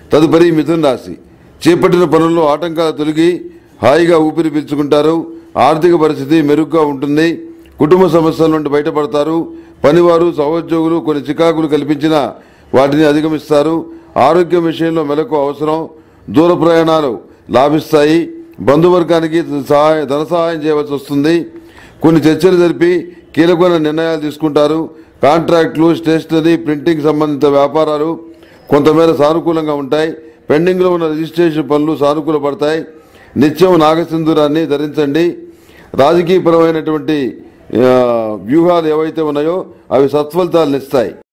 తదుపరి మిథున రాశి చేపట్టిన పనుల్లో ఆటంకాలు తొలగి హాయిగా ఊపిరి పీల్చుకుంటారు ఆర్థిక పరిస్థితి మెరుగ్గా ఉంటుంది కుటుంబ సమస్యల నుండి బయటపడతారు పనివారు సహోద్యోగులు కొన్ని చికాకులు కల్పించిన వాటిని అధిగమిస్తారు ఆరోగ్యం విషయంలో మెలకు అవసరం దూర ప్రయాణాలు లాభిస్తాయి బంధువర్గానికి సహాయ ధన సహాయం చేయవలసి వస్తుంది కొన్ని చర్చలు జరిపి కీలకమైన నిర్ణయాలు తీసుకుంటారు కాంట్రాక్టులు స్టేషనరీ ప్రింటింగ్ సంబంధిత వ్యాపారాలు కొంతమేర సానుకూలంగా ఉంటాయి పెండింగ్లో ఉన్న రిజిస్ట్రేషన్ పనులు సానుకూల పడతాయి నిత్యం నాగసింధూరాన్ని ధరించండి రాజకీయపరమైనటువంటి ఆ, వ్యూహాలు ఏవైతే ఉన్నాయో అవి సత్ఫలితాలను ఇస్తాయి